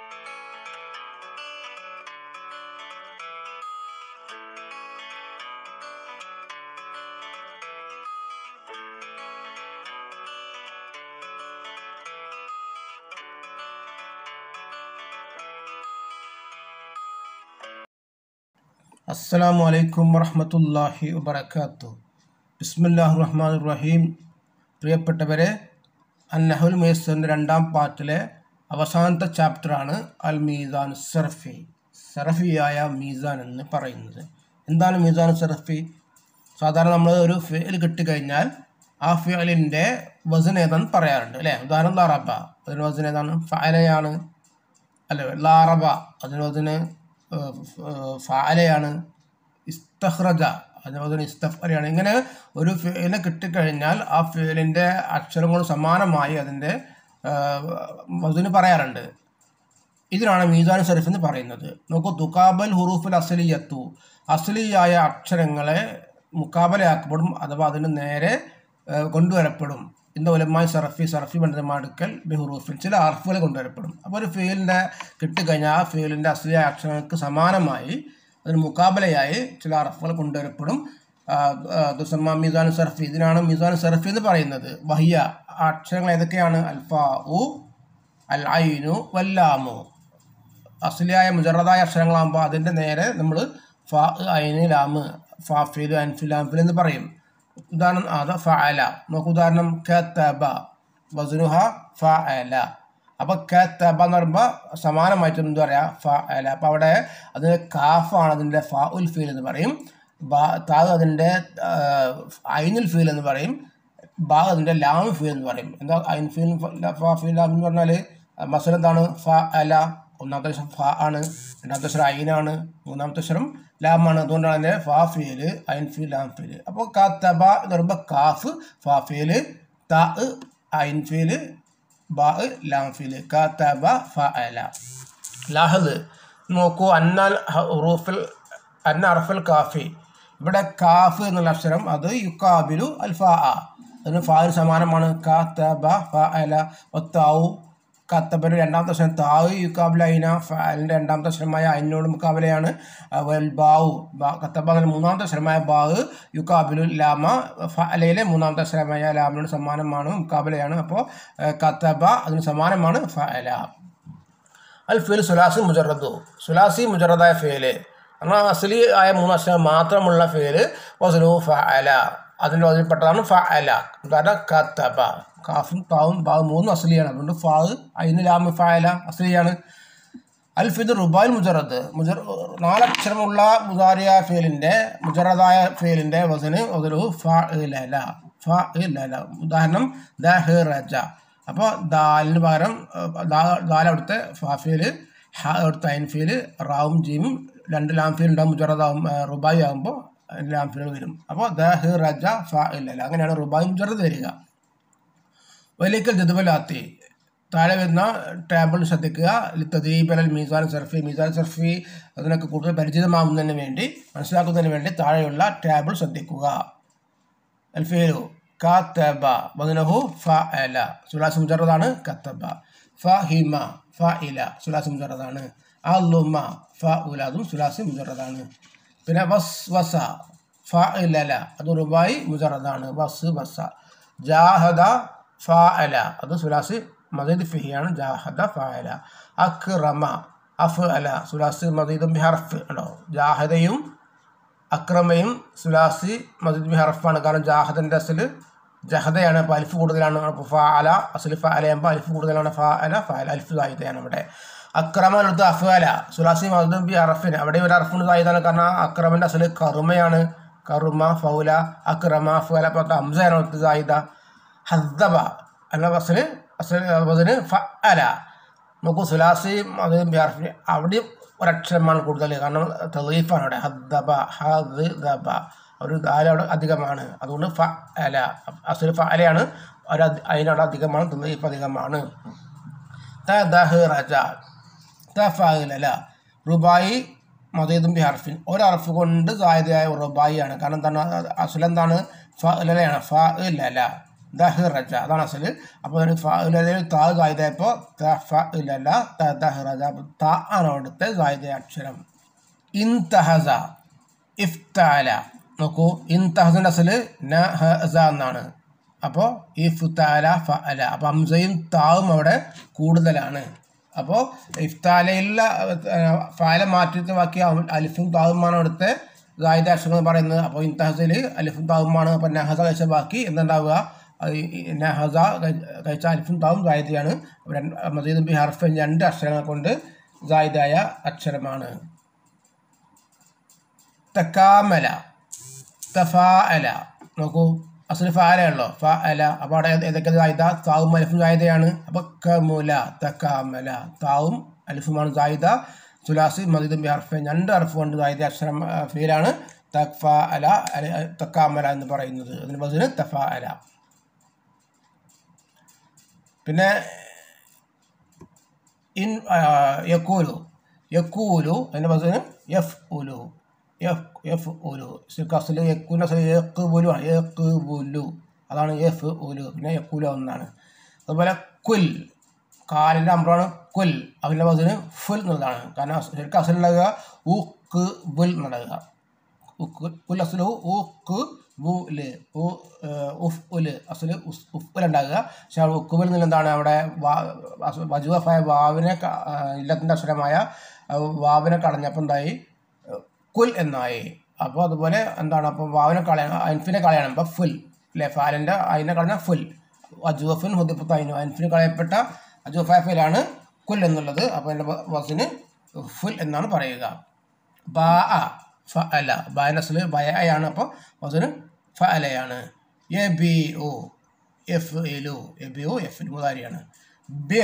അസ്സലാമു അലൈക്കും വറഹ്മത്തുള്ളാഹി വബറകാത്തു ബിസ്മില്ലാഹിർ റഹ്മാനിർ റഹീം പ്രിയപ്പെട്ടവരെ അന്നഹുൽ മേസറിൻ്റെ രണ്ടാം പാർട്ടിലെ അവസാനത്തെ ചാപ്റ്ററാണ് അൽ മീസാൻ സർഫി സർഫിയായ മീസാൻ എന്ന് പറയുന്നത് എന്താണ് മീസാൻ സർഫി സാധാരണ നമ്മൾ ഒരു ഫേൽ കിട്ടിക്കഴിഞ്ഞാൽ ആ ഫേലിൻ്റെ വസൻ ഏതാണെന്ന് പറയാറുണ്ട് അല്ലേ ഉദാഹരണം ലാറബ അതിന് വസൻ ഏതാണ് ഫഅലയാണ് അല്ല ലാറബ അതിന് വസന് ഫാലയാണ് ഇസ്തഹ്റജ അതുപോലെ ഇസ്തഫലയാണ് ഇങ്ങനെ ഒരു ഫേലിനെ കിട്ടിക്കഴിഞ്ഞാൽ ആ ഫേലിൻ്റെ അക്ഷരങ്ങൾ സമാനമായി അതിൻ്റെ അതിന് പറയാറുണ്ട് ഇതിനാണ് മീസാൻ സരിഫ് എന്ന് പറയുന്നത് നോക്കൂ തുക്കാബൽ ഹുറൂഫുൽ അസലിയത്തു അസലിയായ അക്ഷരങ്ങളെ മുക്കാബലയാക്കപ്പെടും അഥവാ അതിന് നേരെ കൊണ്ടുവരപ്പെടും ഇന്ന ഉലമായി സറഫി സറഫി പണ്ഡിതമാടുക്കൽ ബിഹുറൂഫിൽ ചില അർഫുകൾ കൊണ്ടുവരപ്പെടും അപ്പോൾ ഒരു ഫീലിൻ്റെ കിട്ടിക്കഴിഞ്ഞാൽ ആ ഫീലിൻ്റെ അസലിയായ അക്ഷരങ്ങൾക്ക് സമാനമായി അതിന് മുക്കാബലയായി ചില അർഫുകൾ കൊണ്ടുവരപ്പെടും ദുസമ്മ മിസാൻ സർഫി ഇതിനാണ് മിസാൻ സർഫി എന്ന് പറയുന്നത് വഹിയ അക്ഷരങ്ങൾ ഏതൊക്കെയാണ് അൽഫാ ഉ അൽ ഐനു വല്ലാമു അസലിയായ മുജറതായ അക്ഷരങ്ങളാകുമ്പോൾ അതിൻ്റെ നേരെ നമ്മൾ ഫ ഐന് ലാമ് ഫാഫിൽ അൻഫിൽ അൻഫിൽ എന്ന് പറയും ഉദാഹരണം അത് ഫഅല നോക്കൂ ഉദാഹരണം കത്തബ വസുനുഹ ഫഅല അപ്പോൾ കത്തബ എന്ന് പറയുമ്പോൾ സമാനമായിട്ട് എന്താ പറയുക ഫഅല അപ്പോൾ അവിടെ അതിന് കാഫാണ് അതിൻ്റെ ഫ ഉൽ ഫീൽ എന്ന് പറയും ബാ താഗ് അതിൻ്റെ ഐനുൽ ഫീൽ എന്ന് പറയും ബാ അതിൻ്റെ ലാം ഫീൽ എന്ന് പറയും എന്താ ഐൻ ഫീൽ ഫ ഫീൽ ലാം എന്ന് പറഞ്ഞാൽ മസല എന്താണ് ഫ അല ഒന്നാമത്തെ അക്ഷരം ഫ ആണ് രണ്ടാമത്തെ അക്ഷരം ഐനാണ് മൂന്നാമത്തെ അക്ഷരം ലാമാണ് അതുകൊണ്ടാണ് അതിൻ്റെ ഫാ ഫീല് ഐൻ ഫീൽ ലാം ഫീല് അപ്പോൾ കാത്തബ എന്ന് പറയുമ്പോൾ കാഫ് ഫാ ഫീല് ത ഐൻ ഫീല് ബ ലാം ഫീല് കാത്തബ ഫ അല ലാഹദ് നോക്കൂ അന്നാൽ ഹറൂഫിൽ അന്ന അർഫൽ കാഫി ഇവിടെ കാഫ് എന്നുള്ള അക്ഷരം അത് യുക്കാബിലു അൽ ഫാ അതിന് ഫാന് സമാനമാണ് കാത്തബ ഫ അല ഒത്താവു കത്തബിൻ്റെ രണ്ടാമത്തെ അക്ഷരം താവ് യുക്കാബില ഐന ഫാലിൻ്റെ രണ്ടാമത്തെ അക്ഷരമായ അയിനോട് മുക്കാബിലയാണ് വെൽ ബാവു കത്തബ എന്ന മൂന്നാമത്തെ അക്ഷരമായ ബാവ് യുക്കാബിലു ലാമ ഫലയിലെ മൂന്നാമത്തെ അക്ഷരമായ ലാമിനോട് സമാനമാണ് മുക്കാബിലയാണ് അപ്പോൾ കത്തബ അതിന് സമാനമാണ് ഫല അൽ ഫേൽ സുലാസി മുജറദു സുലാസി മുജറദായ ഫേല് എന്നാൽ അസലി ആയ മൂന്ന് അക്ഷരം മാത്രമുള്ള ഫേല് വസലു ഫഅല അതിൻ്റെ അതിൽപ്പെട്ടതാണ് ഫഅല ഉദാഹരണം കത്തബ കാഫും താവും ബാവും മൂന്നും അസലിയാണ് അതുകൊണ്ട് ഫാവ് അതിന് ലാമ് ഫഅല അസലിയാണ് അൽ ഫിദ് റുബാൽ മുജറദ് മുജർ നാലക്ഷരമുള്ള മുദാരിയ ഫേലിൻ്റെ മുജറദായ ഫേലിൻ്റെ വസന് വസലു ഫഅല ഫഅല ഉദാഹരണം ദ റജ അപ്പോൾ ദാലിന് പകരം ദാൽ അവിടുത്തെ ഫാഫിയിൽ ഹ അവിടുത്തെ അയിൻഫിയിൽ റാവും ജീമും രണ്ട് ലാംഫിയിൽ ഉണ്ടാവും മുജറദാവും റുബായി ആകുമ്പോൾ ലാംഫിലുകൾ വരും അപ്പോൾ ദ ഹ് റജ ഫ ഇല്ല അങ്ങനെയാണ് റുബായി മുജറദ് വരിക വലിക്കൽ ജതുബലാത്തി താഴെ വരുന്ന ടേബിൾ ശ്രദ്ധിക്കുക തദീബൽ മീസാൻ സർഫി മീസാൻ സർഫി അതിനൊക്കെ കൂടുതൽ പരിചിതമാകുന്നതിന് വേണ്ടി മനസ്സിലാക്കുന്നതിന് വേണ്ടി താഴെയുള്ള ടേബിൾ ശ്രദ്ധിക്കുക അൽഫേലു കാത്തബ വദനഹു ഫ അല സുലാസ് മുജറദാണ് കത്തബ ഫ ഹിമ ഫ ഇല സുലാസ് മുജറദാണ് അല്ലുമ ഫ ഉല അതും സുലാസ് മുജറദാണ് പിന്നെ വസ് വസ ഫ ഇലല അത് റുബായി മുജറദാണ് വസ് വസ ജാഹദ ഫ അല അത് സുലാസ് മദീദ് ഫിഹിയാണ് ജാഹദ ഫ അല അക്റമ അഫ് അല സുലാസ് മദീദും ബിഹർഫ് ഉണ്ടോ ജാഹദയും അക്രമയും സുലാസി മദീദ് ബി ഹറഫാണ് കാരണം ജാഹദൻ്റെ അസൽ ജഹദയാണ് അപ്പോൾ അലിഫ് കൂടുതലാണ് അപ്പോൾ ഫ അല അസൽ ഫ അലയുമ്പോൾ അലിഫ് കൂടുതലാണ് ഫ അല ഫ അല അലിഫ് സായുധയാണ് അവിടെ അക്രമ അടുത്ത് അഫ് അല സുലാസി മദീദ് ബി ഹറഫിന് അവിടെ ഒരു അറഫുണ്ട് സായുധാണ് കാരണം അക്രമൻ്റെ അസൽ കറുമയാണ് കറുമ ഫൗല അക്രമ അഫ് അല അപ്പോൾ ഹംസയാണ് അടുത്ത് സായുധ ഹദ്ദബ എന്ന അസൽ അസൽ അതിന് ഫ അല നോക്കൂ സുലാസി മദീദ് ബി ഹറഫിന് അവിടെയും ഒരക്ഷരമാണ് കൂടുതൽ കാരണം തെളീഫാണ് അവിടെ ഹദ്ദബ ഹദ് ദബ ഒരു ദാല അവിടെ അധികമാണ് അതുകൊണ്ട് ഫ അല അസുൽ ഫ അലയാണ് ഒരു അതിനവിടെ അധികമാണ് തെളീഫ് അധികമാണ് ത ദഹ് റജ ത ഫല റുബായി മതീദും ബി ഹർഫിൻ ഒരു ഹർഫ് കൊണ്ട് സാധ്യതയായ റുബായി ആണ് കാരണം എന്താണ് അസുൽ എന്താണ് ഫ ലലയാണ് ഫ ലല ദഹ്റജ അതാണ് അസല് അപ്പോൾ അതിന് ഫായിലെ താ സായുധയപ്പോൾ ഇല്ലല്ല ദഹ്റജ താ ആണ് അവിടുത്തെ സായുധ അക്ഷരം ഇൻതഹസ ഇഫ്താല നോക്കൂ ഇൻതഹസിൻ്റെ അസല് നഹസ എന്നാണ് അപ്പോൾ ഇഫ്താല ഫ അല അപ്പോൾ ഹംസയും താവും അവിടെ കൂടുതലാണ് അപ്പോൾ ഇഫ്താലയിലുള്ള ഫാല മാറ്റിയിട്ട് ബാക്കി അലിഫും താവുമാണ് അവിടുത്തെ ഗായിദ അക്ഷരങ്ങൾ എന്ന് പറയുന്നത് അപ്പോൾ ഇൻതഹസിൽ അലിഫും താവുമാണ് അപ്പോൾ നഹസ കഴിച്ച ബാക്കി എന്തുണ്ടാവുക നഹസ കഴിച്ച അലിഫും താവും ഗായിദയാണ് മസീദ് ബി ഹർഫൻ രണ്ട് അക്ഷരങ്ങൾ കൊണ്ട് ഗായിദായ അക്ഷരമാണ് തക്കാമല തഫാ അല നോക്കൂ അസല് ഫാലയുള്ളോ ഫ അല അപ്പോൾ അവിടെ ഏതൊക്കെ സായുധ താവും അലിഫും സായുധയാണ് അപ്പോൾ കമുല തക്കാമല താവും അലിഫുമാണ് സായുധ സുലാസി മദീദും ബിഹർഫ് രണ്ട് അർഫ് കൊണ്ട് സായുധ അക്ഷരം ഫീലാണ് തഫ അല തക്കാമല എന്ന് പറയുന്നത് അതിന് ബസ്സിന് തഫ അല പിന്നെ ഇൻ യക്കൂലു യക്കൂലു അതിൻ്റെ ബസ്സിന് എഫ് ഉലു എഫ് എഫ് ഉലു അസല് യക്കൂൻ്റെ അസല് യക്ക് ബുലു ആണ് യക്ക് ബുലു അതാണ് എഫ് ഉലു പിന്നെ യക്കൂല ഒന്നാണ് അതുപോലെ കുൽ കാലിൻ്റെ അമ്പ്രാണ് കുൽ അതിൻ്റെ ബസ്സിന് ഫുൽ എന്നുള്ളതാണ് കാരണം ശരിക്കും അസലുണ്ടാകുക ഊക്ക് ബുൽ എന്നുണ്ടാകുക കുൽ അസലു ഊക്ക് ബുല് ഉഫ് ഉല് അസല് ഉഫ് ഉൽ ഉണ്ടാകുക പക്ഷെ അവിടെ ഉക്കുബുൽ എന്നുള്ള എന്താണ് അവിടെ വജുവഫായ വാവിനെ ഇല്ലത്തിൻ്റെ അക്ഷരമായ വാവിനെ കളഞ്ഞപ്പോൾ എന്തായി കുൽ എന്നായി അപ്പോൾ അതുപോലെ എന്താണ് അപ്പോൾ വാവിനെ കളയണം അൻഫിനെ കളയണം അപ്പോൾ ഫുൽ അല്ലേ ഫാലിൻ്റെ അതിനെ കളഞ്ഞ ഫുൽ അജുവഫിൻ ഹുദിപ്പത്തായിനു അൻഫിന് കളയപ്പെട്ട അജുഫാഫിലാണ് കുൽ എന്നുള്ളത് അപ്പോൾ എൻ്റെ വസിന് ഫുൽ എന്നാണ് പറയുക ബാ അ ഫ അല ബാനസിൽ ബയാണ് അപ്പോൾ വസിന് ഫ അലയാണ് എ ബി ഒ എഫ് എലു എ ബി ഒ എഫ് മുതാരിയാണ് ബി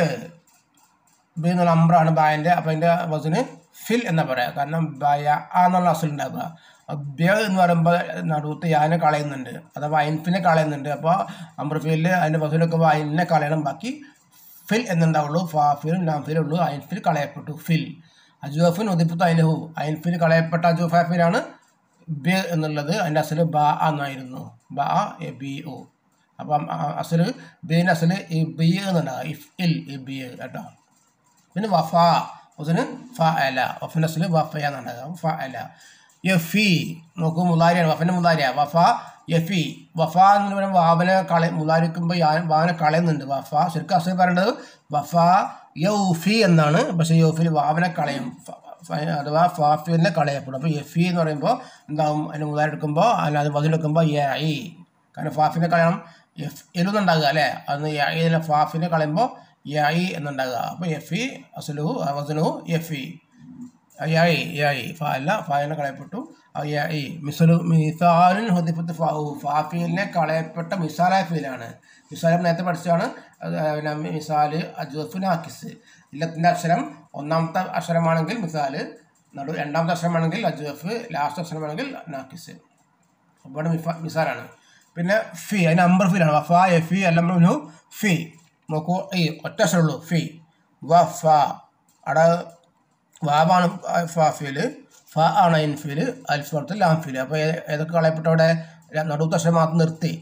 ബി എന്നുള്ള അമ്രാണ് ബായൻ്റെ അപ്പോൾ അതിൻ്റെ വസിന് ഫിൽ എന്ന് പറയാം കാരണം ബയ ആ എന്നുള്ള അസൽ ഉണ്ടാവുക ബ്യ എന്ന് പറയുമ്പോൾ നടുവത്ത് യാനെ കളയുന്നുണ്ട് അഥവാ അയിൻഫിനെ കളയുന്നുണ്ട് അപ്പോൾ അമ്രഫിലിൽ അതിൻ്റെ വസൂലൊക്കെ അയിനെ കളയണം ബാക്കി ഫിൽ എന്നുണ്ടാവുള്ളൂ ഫാഫിലും നാഫിലും ഉള്ളൂ അയിൻഫിൽ കളയപ്പെട്ടു ഫിൽ അജുഫിൻ ഉദിപ്പത്ത് അയിനഹു അയിൻഫിൽ കളയപ്പെട്ട അജുഫാഫിലാണ് ബി എന്നുള്ളത് അതിൻ്റെ അസല് ബ എന്നായിരുന്നു ബ എ ബി ഒ അപ്പം അസല് ബീൻ്റെ അസല് ഈ ബി എന്നുണ്ടാകുക ഇഫ് ഇൽ ഈ ബി കേട്ടോ പിന്നെ വഫ അതിന് ഫ അല വഫിൻ്റെ അസല് വഫയ എന്നുണ്ടാകുക ഫ അല യഫി നോക്കൂ മുലാരിയാണ് വഫിൻ്റെ മുലാരിയ വഫ യഫി വഫ എന്ന് പറയുമ്പോൾ വാവനെ കള മുലാരിക്കുമ്പോൾ വാവനെ കളയുന്നുണ്ട് വഫ ശരിക്കും അസല് പറയേണ്ടത് വഫ യൗഫി എന്നാണ് പക്ഷേ യൗഫിൽ വാവനെ കളയും അഥവാ ഫാഫിനെ കളയപ്പെടും അപ്പോൾ എഫി എന്ന് പറയുമ്പോൾ എന്താവും അതിന് മുതാരെടുക്കുമ്പോൾ അല്ലാതെ വതിലെടുക്കുമ്പോൾ യായി കാരണം ഫാഫിനെ കളയണം എഫ് എലുന്നുണ്ടാകുക അല്ലേ അന്ന് യായിനെ ഫാഫിനെ കളയുമ്പോൾ യായി എന്നുണ്ടാകുക അപ്പോൾ എഫി അസലുഹു വസലുഹു എഫി യായി യായി ഫ അല്ല ഫായിനെ കളയപ്പെട്ടു യായി മിസലു മിസാലിൻ ഹുദിഫത്ത് ഫാഹു ഫാഫിലിനെ കളയപ്പെട്ട മിസാലായ ഫീലാണ് മിസാൽ നേരത്തെ പഠിച്ചതാണ് പിന്നെ മിസാല് അജുഫിൻ ആക്കിസ് ഇല്ലത്തിൻ്റെ അക്ഷരം ഒന്നാമത്തെ അക്ഷരമാണെങ്കിൽ മിസാല് നടു രണ്ടാമത്തെ അക്ഷരമാണെങ്കിൽ അജുഫ് ലാസ്റ്റ് അക്ഷരമാണെങ്കിൽ നാക്കിസ് ഇവിടെ മിഫ മിസാലാണ് പിന്നെ ഫി അതിന് നമ്പർ ഫീലാണ് വഫ എഫി അല്ലു ഫി നോക്കൂ ഈ ഒറ്റ അക്ഷരമുള്ളൂ ഫി വഫ അവിടെ വാവാണ് ഫാഫിയിൽ ഫ ആണ് ഇൻഫിൽ അൽഫത്ത് ലാംഫിൽ അപ്പോൾ ഏതൊക്കെ കളയപ്പെട്ട അവിടെ നടുവത്തെ അക്ഷരം മാത്രം നിർത്തി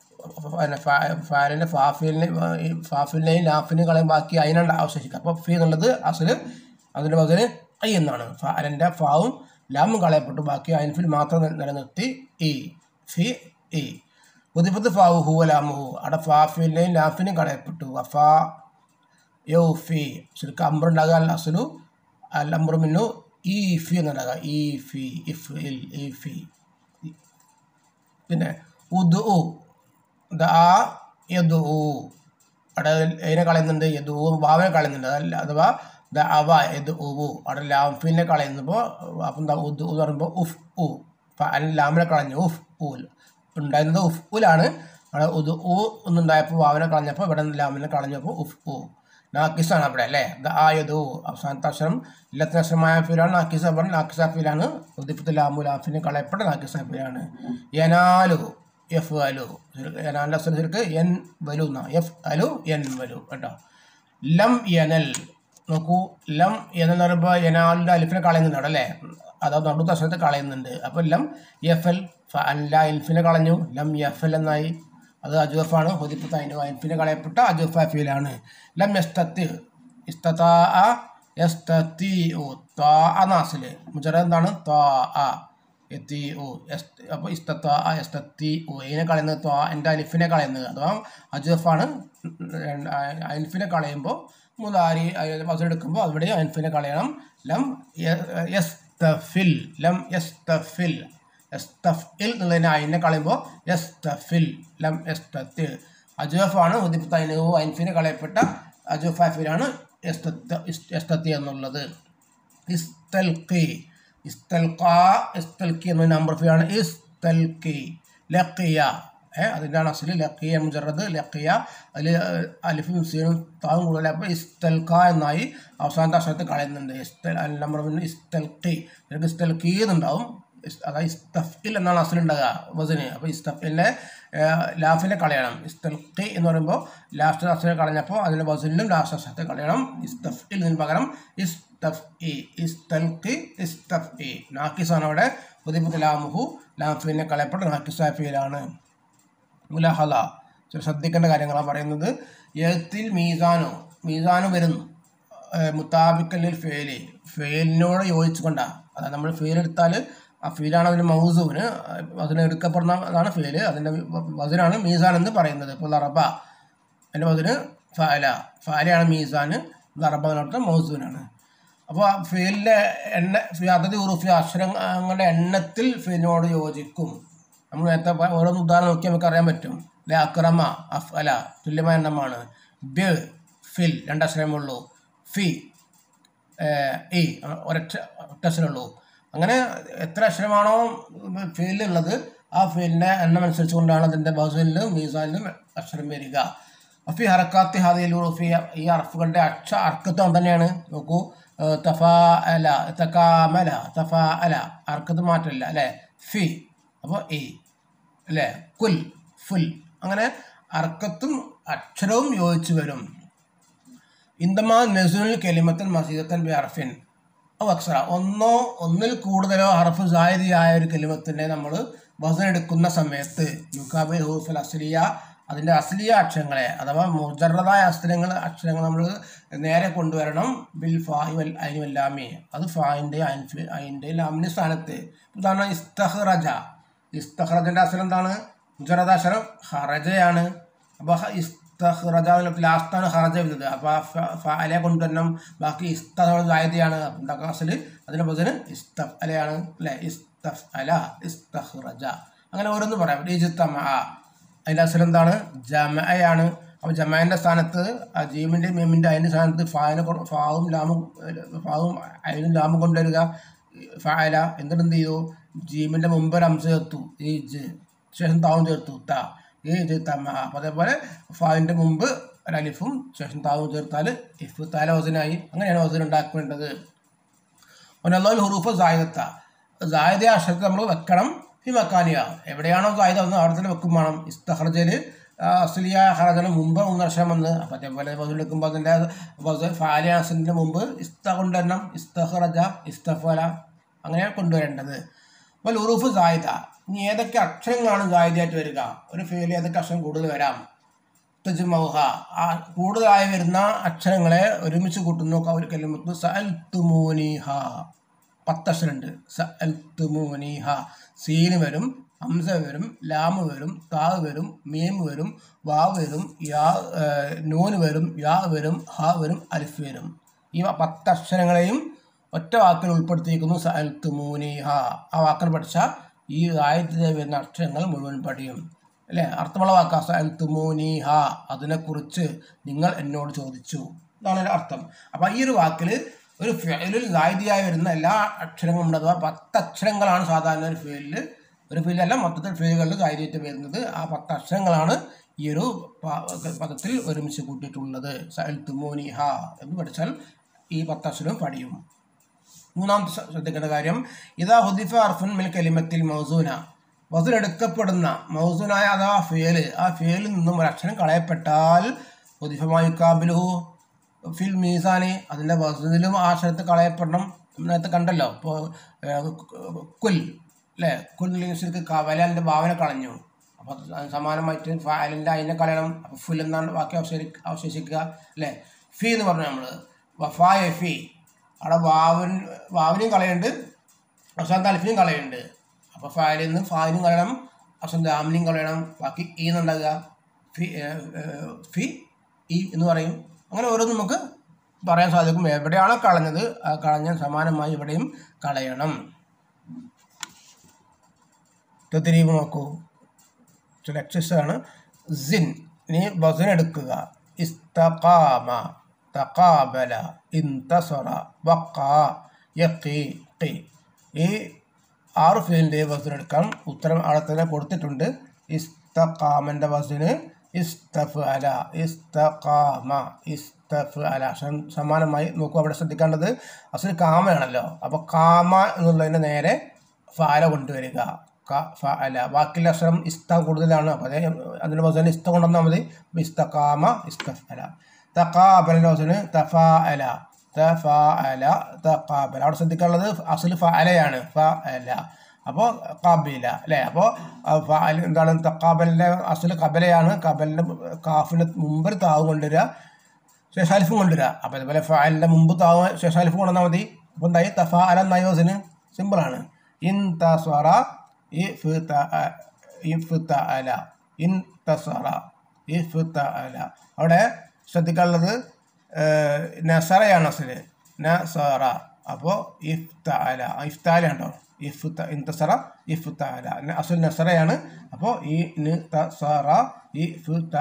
ഫാലിൻ്റെ ഫാഫിലിനെ ഫാഫിലിനെയും ലാഫിനെയും കളയും ബാക്കി അതിനാണ് അവശേഷിക്കുക അപ്പോൾ ഫി എന്നുള്ളത് അസല് അതിൻ്റെ പകരം ഐ എന്നാണ് ഫാലിൻ്റെ ഫാവും ലാമും കളയപ്പെട്ടു ബാക്കി അൻഫിൽ മാത്രം നിലനിർത്തി ഇ ഫി ഇ ഉദിപ്പത്ത് ഫാവു ഹു ലാമുഹു അവിടെ ഫാഫിലിനെയും ലാഫിനെയും കളയപ്പെട്ടു അഫാ യൗ ഫി ശരിക്കും അമ്പറുണ്ടാകുക അസലു അൽ അമ്രു മിന്നു ഈ ഫി എന്നുണ്ടാകുക ഈ ഫി ഇഫ് ഇൽ ഈ ഫി പിന്നെ ഉദ് ഉ ദ ആ യദ് ഉ അവിടെ അതിനെ കളയുന്നുണ്ട് യദ് ഉ ഭാവനെ കളയുന്നുണ്ട് അതല്ല അഥവാ ദ അവ യദ് ഉവു അവിടെ ലാംഫിനെ കളയുന്നപ്പോൾ അപ്പം എന്താ ഉദ് എന്ന് പറയുമ്പോൾ ഉഫ് ഉ അതിന് ലാമിനെ കളഞ്ഞു ഉഫ് ഊൽ ഉണ്ടായിരുന്നത് ഉഫ് ഉലാണ് അവിടെ ഉദ് ഉ എന്നുണ്ടായപ്പോൾ വാവനെ കളഞ്ഞപ്പോൾ ഇവിടെ ലാമിനെ കളഞ്ഞപ്പോൾ ഉഫ് ഉ നാക്കിസാണ് അവിടെ അല്ലേ ദ ആയതു അവസാനത്തെ അക്ഷരം ഇല്ലത്തിന് അക്ഷരമായ ഫീലാണ് നാക്കിസ് അവർ നാക്കിസ ഫീലാണ് ഉദിപ്പത്ത് ലാമു ലാഫിനെ കളയപ്പെട്ട നാക്കിസ ഫീലാണ് യനാലു എഫ് അലു യനാലിൻ്റെ അക്ഷരം ശരിക്ക് എൻ വലു എന്നാ എഫ് അലു എൻ വലു കേട്ടോ ലം യനൽ നോക്കൂ ലം എന്ന് പറയുമ്പോൾ യനാലിൻ്റെ അലിഫിനെ കളയുന്നുണ്ട് അവിടെ അല്ലേ അതായത് നടുത്ത അക്ഷരത്തെ കളയുന്നുണ്ട് അപ്പോൾ ലം എഫ് എൽ അല്ല എൽഫിനെ കളഞ്ഞു ലം എഫ് എൽ എന്നായി അത് അജുഫാണ് ഹുദിഫ് അതിൻ്റെ അൻഫിനെ കളയപ്പെട്ട അജുഫ ഫീലാണ് ലം എസ്തത്തി ഇസ്തത്താ എസ്തത്തി ഓ ത്വാ നാസില് മുജറ എന്താണ് ത്വാ എത്തി ഓ എസ് അപ്പോൾ ഇസ്തത്വ ആ എസ്തത്തി ഓ ഇതിനെ കളയുന്നത് ത്വാ എൻ്റെ അലിഫിനെ കളയുന്നത് അഥവാ അജുഫാണ് അലിഫിനെ കളയുമ്പോൾ മുതാരി വസൽ എടുക്കുമ്പോൾ അവിടെ അലിഫിനെ കളയണം ലം യസ്തഫിൽ ലം യസ്തഫിൽ എസ്തഫിൽ എന്നുള്ളതിനെ അതിനെ കളയുമ്പോൾ എസ്തഫിൽ ലം എസ്തത്തിൽ അജുഫാണ് ഉദിപ്പത്ത് അതിന് അൻഫിനെ കളയപ്പെട്ട അജുഫാഫിലാണ് എസ്തത്തി എന്നുള്ളത് ഇസ്തൽഖി ഇസ്തൽഖ ഇസ്തൽഖി എന്ന നമ്പർ ഫിയാണ് ഇസ്തൽഖി ലഖിയ ഏ അതിൻ്റെയാണ് അസല് ലഖിയ മുജറത് ലഖിയ അതിൽ അലിഫും സീനും താവും കൂടുതൽ അപ്പോൾ ഇസ്തൽഖ എന്നായി അവസാനത്തെ അക്ഷരത്തെ കളയുന്നുണ്ട് ഇസ്തൽ അൽ നമ്പർ പിന്നെ ഇസ്തൽഖി ഇതിലേക്ക് ഇസ്തൽഖി എന്നുണ്ടാവും ഇസ്- അതായത് ഇസ്തഫിൽ എന്നാണ് അസലുണ്ടാകുക വസന് അപ്പോൾ ഇസ്തഫിലെ ലാഫിനെ കളയണം ഇസ്തൽഖി എന്ന് പറയുമ്പോൾ ലാസ്റ്റ് അക്ഷരം കളഞ്ഞപ്പോൾ അതിൻ്റെ വസലിലും ലാസ്റ്റ് അക്ഷരത്തെ കളയണം ഇസ്തഫിൽ ഇതിന് പകരം ഇസ്തഫ് ഇ ഇസ്തൽഖി ഇസ്തഫ് ഇ നാക്കിസാണ് അവിടെ പുതിയ ലാമുഹു ലാഫിനെ കളയപ്പെട്ട നാക്കിസാഫിയിലാണ് മുലഹല ചില ശ്രദ്ധിക്കേണ്ട കാര്യങ്ങളാണ് പറയുന്നത് എഴുത്തിൽ മീസാനോ മീസാനോ വരുന്നു മുത്താബിക്കല്ലിൽ ഫെയില് ഫെയിലിനോട് യോജിച്ചുകൊണ്ടാണ് അതായത് നമ്മൾ ഫെയിൽ എടുത്താൽ ആ ഫീലാണ് അതിൻ്റെ മൗസുവിന് അതിന് എടുക്കപ്പെടുന്ന അതാണ് ഫെയില് അതിൻ്റെ വതിനാണ് മീസാൻ എന്ന് പറയുന്നത് ഇപ്പോൾ ലറബ അതിൻ്റെ വതിന് ഫാല ഫാലയാണ് മീസാന് ലറബ എന്നർത്ഥം മൗസുവിനാണ് അപ്പോൾ ആ ഫെയിലിൻ്റെ എണ്ണ അതത് ഉറുഫി അക്ഷരങ്ങളുടെ എണ്ണത്തിൽ ഫെയിലിനോട് യോജിക്കും നമ്മൾ നേരത്തെ പ- ഓരോന്ന് ഉദാഹരണം നോക്കി നമുക്ക് അറിയാൻ പറ്റും ലെ അക്രമ അഫ് അല തുല്യമായ എണ്ണമാണ് ബ് ഫിൽ രണ്ടക്ഷരമേ ഉള്ളൂ ഫി ഏഹ്, ഇ ഒരൊറ്റ ഒറ്റ അക്ഷരമുള്ളൂ അങ്ങനെ എത്ര അക്ഷരമാണോ ഫെയിലുള്ളത് ആ ഫെയിലിൻ്റെ എണ്ണം അനുസരിച്ചുകൊണ്ടാണ് അതിൻ്റെ ബഹുസലിലും മീസാനിലും അക്ഷരം വരിക അഫി ഹറക്കാത്തി ഹാദിയിൽ ഉറുഫി ഈ അർഫുകളുടെ അക്ഷ അർക്കത്വം തന്നെയാണ് നോക്കൂ ഏഹ്, തഫാ അല തക്കാമല തഫാ അല അർക്കത്ത് മാറ്റമില്ല അല്ലേ ഫി അപ്പോൾ ഇ അല്ലേ കുൽ ഫുൽ അങ്ങനെ അർക്കത്തും അക്ഷരവും യോജിച്ച് വരും ഇന്ദമാ നസുൽ കെലിമത്തൻ മസീദത്തൻ ബി അർഫിൻ ഓ അക്ഷര ഒന്നോ ഒന്നിൽ കൂടുതലോ ഹർഫ് സാഹിതിയായ ഒരു കെലിമത്തിനെ നമ്മൾ വസൻ എടുക്കുന്ന സമയത്ത് യുക്കാബിൽ ഹൂഫൽ അസ്ലിയ അതിൻ്റെ അസ്ലിയ അക്ഷരങ്ങളെ അഥവാ മുജറതായ അക്ഷരങ്ങൾ അക്ഷരങ്ങൾ നമ്മൾ നേരെ കൊണ്ടുവരണം ബിൽ ഫായ് വൽ അയിൻ വല്ലാമി അത് ഫായിൻ്റെ അൻഫി അതിൻ്റെ ലാമിൻ്റെ സ്ഥാനത്ത് ഉദാഹരണം ഇസ്തഹ്റജ ഇസ്തഹ്റജൻ്റെ അക്ഷരം എന്താണ് മുജറത അക്ഷരം ഹറജയാണ് അപ്പോൾ ഇസ്തഹ്റജ ലാസ്റ്റാണ് ഹറജ വരുന്നത് അപ്പോൾ ഫാലെ കൊണ്ടുവരണം ബാക്കി ഇസ്തഹ് ജായതയാണ് ഉണ്ടാക്കുക അസൽ അതിൻ്റെ ബദല് ഇസ്തഫ് അലയാണ് അല്ലേ ഇസ്തഫ് അല ഇസ്തഹ്റജ അങ്ങനെ ഓരോന്ന് പറയാം ഇജ്തമ അതിൻ്റെ അസൽ എന്താണ് ജമയാണ് അപ്പോൾ ജമാൻ്റെ സ്ഥാനത്ത് ആ ജീമിൻ്റെ മീമിൻ്റെ അതിൻ്റെ സ്ഥാനത്ത് ഫാവിനെ കൊ- ഫാവും ലാമും ഏഹ്, ഫാവും അതിനും ലാമും കൊണ്ടുവരിക ഫായല എന്നിട്ട് എന്ത് ചെയ്തു ജീമിൻ്റെ മുമ്പ് ഒരു അംശം ചേർത്തു ഈ ജ് ശേഷം താവും ചേർത്തു ത ഈ ജ് തമ്മ അപ്പോൾ അതേപോലെ ഫാവിൻ്റെ മുമ്പ് ഒരു അലിഫും ശേഷം താവും ചേർത്താൽ ഇഫ് താല വസനായി അങ്ങനെയാണ് വസൻ ഉണ്ടാക്കേണ്ടത് ഒന്നല്ലാൽ ഹുറൂഫ് സായുധത്ത സായുധ അക്ഷരത്തെ നമ്മൾ വെക്കണം ഈ മക്കാനിയ എവിടെയാണോ സായുധ ഒന്ന് അവിടെ തന്നെ വെക്കും വേണം ഇസ്തഹർജല് അസ്ലിയ ഹറജന് മുമ്പ് മൂന്ന് വർഷം വന്ന് അപ്പം അതേപോലെ വസൂൽ എടുക്കുമ്പോൾ അതിൻ്റെ ഫാലിയ അസലിൻ്റെ മുമ്പ് ഇസ്ത കൊണ്ടുവരണം ഇസ്തഹറജ ഇസ്തഫല അങ്ങനെ കൊണ്ടുവരേണ്ടത് അപ്പോൾ ഉറൂഫ് സായുധ ഇനി ഏതൊക്കെ അക്ഷരങ്ങളാണ് സായുധയായിട്ട് വരിക ഒരു ഫെയിൽ ഏതൊക്കെ അക്ഷരം കൂടുതൽ വരാം തജ്മൗഹ ആ കൂടുതലായി വരുന്ന അക്ഷരങ്ങളെ ഒരുമിച്ച് കൂട്ടുന്നു ഒരു കലിമത്ത് സഅൽ തുമൂനിഹ പത്തക്ഷരമുണ്ട് സഅൽ തുമൂനിഹ സീന് വരും ഹംസ വരും ലാമ് വരും താവ് വരും മീം വരും വാവ് വരും യാ ഏഹ്, നൂന് വരും യാ വരും ഹ വരും അലിഫ് വരും ഈ പത്തക്ഷരങ്ങളെയും ഒറ്റ വാക്കിൽ ഉൾപ്പെടുത്തിയിരിക്കുന്നു സഅൽ തുമൂനിഹ ആ വാക്കിന് പഠിച്ച ഈ ആയത്തിൽ വരുന്ന അക്ഷരങ്ങൾ മുഴുവൻ പഠിയും അല്ലേ അർത്ഥമുള്ള വാക്കാ സഅൽത്തുമൂനീഹ അതിനെക്കുറിച്ച് നിങ്ങൾ എന്നോട് ചോദിച്ചു ഇതാണ് അതിൻ്റെ അർത്ഥം അപ്പം ഈ ഒരു വാക്കിൽ ഒരു ഫെയിലിൽ സായുധിയായി വരുന്ന എല്ലാ അക്ഷരങ്ങളും ഉണ്ട് അഥവാ പത്ത് അക്ഷരങ്ങളാണ് സാധാരണ ഒരു ഫെയിലിൽ ഒരു ഫെയിലല്ല മൊത്തത്തിൽ ഫെയിലുകളിൽ സായുധീയത്ത് വരുന്നത് ആ പത്ത് അക്ഷരങ്ങളാണ് ഈ ഒരു പ- പദത്തിൽ ഒരുമിച്ച് കൂട്ടിയിട്ടുള്ളത് സഅൽത്തുമൂനീഹ എന്ന് പഠിച്ചാൽ ഈ പത്ത് അക്ഷരം പഠിയും മൂന്നാമത്തെ ശ്ര- ശ്രദ്ധിക്കേണ്ട കാര്യം ഇതാ ഹുദിഫ അർഫുൻ മിൽ കലിമത്തിൽ മൗസൂന വസൂൽ എടുക്കപ്പെടുന്ന മൗസൂനായ അഥവാ ഫേല് ആ ഫേലിൽ നിന്നും ഒരു അക്ഷരം കളയപ്പെട്ടാൽ ഹുദിഫമായി കാബിലുഹു ഫിൽ മീസാനി അതിൻ്റെ വസൂലിലും ആ അക്ഷരത്തെ കളയപ്പെടണം നമ്മൾ നേരത്തെ കണ്ടല്ലോ ഇപ്പോൾ കുൽ അല്ലേ കുൽ ശരിക്ക് കവലാലിൻ്റെ ഭാവന കളഞ്ഞു അപ്പോൾ സമാനമായിട്ട് ഫാലിൻ്റെ അതിനെ കളയണം അപ്പോൾ ഫുൽ എന്നാണ് വാക്യം അവശേഷി അവശേഷിക്കുക അല്ലേ ഫി എന്ന് പറഞ്ഞു നമ്മൾ വഫാ എഫി അവിടെ വാവിൻ വാവിനെയും കളയുന്നുണ്ട് അവസാനത്തെ അൽഫിനെയും കളയുന്നുണ്ട് അപ്പോൾ ഫാലിൽ നിന്ന് ഫാലിനും കളയണം അവസാനത്തെ ആമിനെയും കളയണം ബാക്കി ഈ എന്നുണ്ടാകുക ഫി ഏഹ്, ഏഹ്, ഫി ഇ എന്ന് പറയും അങ്ങനെ ഓരോന്നും നമുക്ക് പറയാൻ സാധിക്കും എവിടെയാണോ കളഞ്ഞത് ആ കളഞ്ഞ സമാനമായി ഇവിടെയും കളയണം തെത്തിരീവ് നോക്കൂ ചില എക്സസ് ആണ് സിൻ നീ ബസൻ എടുക്കുക ഇസ്തഖാമ തഖാബല ഇന്തസറ വഖ യഖി ഖി ഈ ആറ് ഫീലിൻ്റെ വസൻ എടുക്കാം ഉത്തരം അവിടെ തന്നെ കൊടുത്തിട്ടുണ്ട് ഇസ്തഖാമൻ്റെ വസന് ഇസ്തഫ് അല ഇസ്തഖാമ ഇസ്തഫ് അല സം- സമാനമായി നോക്കൂ അവിടെ ശ്രദ്ധിക്കേണ്ടത് അസൽ കാമയാണല്ലോ അപ്പോൾ കാമ എന്നുള്ളതിൻ്റെ നേരെ ഫാല കൊണ്ടുവരിക ക ഫ അല ബാക്കിയുള്ള അക്ഷരം ഇസ്ത കൂടുതലാണ് അപ്പോൾ അതേ അതിൻ്റെ വസന് ഇസ്ത കൊണ്ടുവന്നാൽ മതി ഇസ്തഖാമ ഇസ്തഫ് അല തഖാബലിൻ്റെ വസന് തഫ അല തഫ അല തഖാബല അവിടെ ശ്രദ്ധിക്കാനുള്ളത് അസൽ ഫ അലയാണ് ഫ അല അപ്പോൾ കബില അല്ലേ അപ്പോൾ ഫാൽ എന്താണ് തക്കാബലിൻ്റെ അസൽ കബലയാണ് കബലിൻ്റെ കാഫിൻ്റെ മുമ്പ് ഒരു താവ് കൊണ്ടുവരിക ശേഷാലിഫും കൊണ്ടുവരിക അപ്പോൾ അതുപോലെ ഫാലിൻ്റെ മുമ്പ് താവ് ശേഷാലിഫ് കൊണ്ടുവന്നാൽ മതി അപ്പോൾ എന്തായി തഫ അല എന്നായി വസിന് സിമ്പിളാണ് ഇൻ തസ്വറ ഇ ഫി ത ഇ ഫി ത അല ഇൻ തസ്വറ ഇ ഫി ത അല അവിടെ ശ്രദ്ധിക്കാനുള്ളത് ഏഹ്, നസറയാണ് അസല് നസറ അപ്പോൾ ഇഫ്താല ഇഫ്താലുണ്ടോ ഇഫ്ത ഇന്തസറ ഇഫ്താല അസുൽ നസറയാണ് അപ്പോൾ ഈ ന് തസറ ഈ ഫുത്ത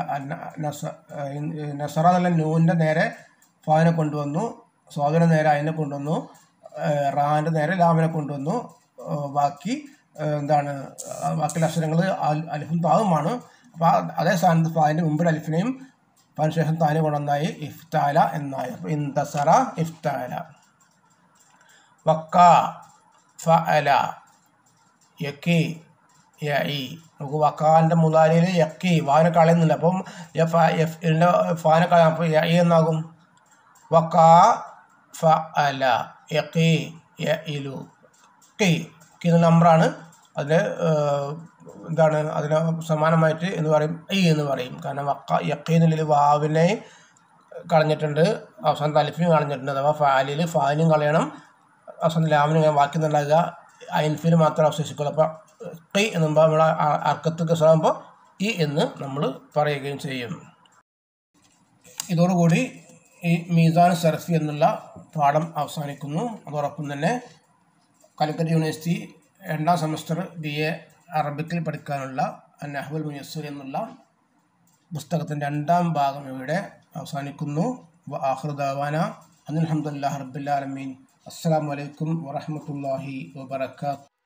നസറ എന്നുള്ള നൂൻ്റെ നേരെ ഫാനെ കൊണ്ടുവന്നു സ്വാദിനെ നേരെ അതിനെ കൊണ്ടുവന്നു ഏഹ്, റാൻ്റെ നേരെ ലാമിനെ കൊണ്ടുവന്നു ഏഹ്, ബാക്കി ഏഹ്, എന്താണ് ആ ബാക്കിയുള്ള അക്ഷരങ്ങൾ അലിഫും താവുമാണ് അപ്പോൾ അതേ സ്ഥാനത്ത് ഫാൻ്റെ മുമ്പിൽ അലിഫിനെയും ഫാന് ശേഷം താനെ കൊണ്ടുവന്നായി ഇഫ്താല എന്നായി അപ്പോൾ ഇന്തസറ ഇഫ്താല വക്ക ഫഅല യക്കി യഇ നമുക്ക് വക്കാൻ്റെ മുതാലിയിൽ യക്കി വാന കളയുന്നില്ല അപ്പം എഫ് എഫ് ഇതിൻ്റെ ഫാന കളയാം അപ്പോൾ യഇ എന്നാകും വക്ക ഫഅല യക്കി യഇലു കി കി എന്ന നമ്പറാണ് അതിൽ എന്താണ് അതിന് സമാനമായിട്ട് എന്ന് പറയും ഇ എന്ന് പറയും കാരണം വക്ക യക്കി എന്നുള്ളിൽ വാവിനെ കളഞ്ഞിട്ടുണ്ട് അവസാനത്തെ അലിഫിനും കളഞ്ഞിട്ടുണ്ട് അഥവാ ഫാലിൽ ഫാലിനും കളയണം അവസാനം ലാമിനും ഇങ്ങനെ ബാക്കി നിന്നുണ്ടാകുക അയിൻഫിന് മാത്രമേ അവശേഷിക്കുള്ളൂ അപ്പോൾ കൈ എന്നുമ്പോൾ നമ്മൾ അർക്കത്ത് കസാകുമ്പോൾ ഇ എന്ന് നമ്മൾ പറയുകയും ചെയ്യും ഇതോടുകൂടി ഈ മീസാൻ സർഫി എന്നുള്ള പാഠം അവസാനിക്കുന്നു അതോടൊപ്പം തന്നെ കാലിക്കറ്റ് യൂണിവേഴ്സിറ്റി രണ്ടാം സെമസ്റ്റർ ബി എ അറബിക്കിൽ പഠിക്കാനുള്ള നഹ്ബുൽ മുയസ്സർ എന്നുള്ള പുസ്തകത്തിൻ്റെ രണ്ടാം ഭാഗം ഇവിടെ അവസാനിക്കുന്നു ആഹൃദാവാന അനിൽഹമ്മദ് റബ്ബുല്ലാലമീൻ അസ്സാം വലൈക്കും വറഹമത്തല്ലാഹി വബർക്കാത്ത്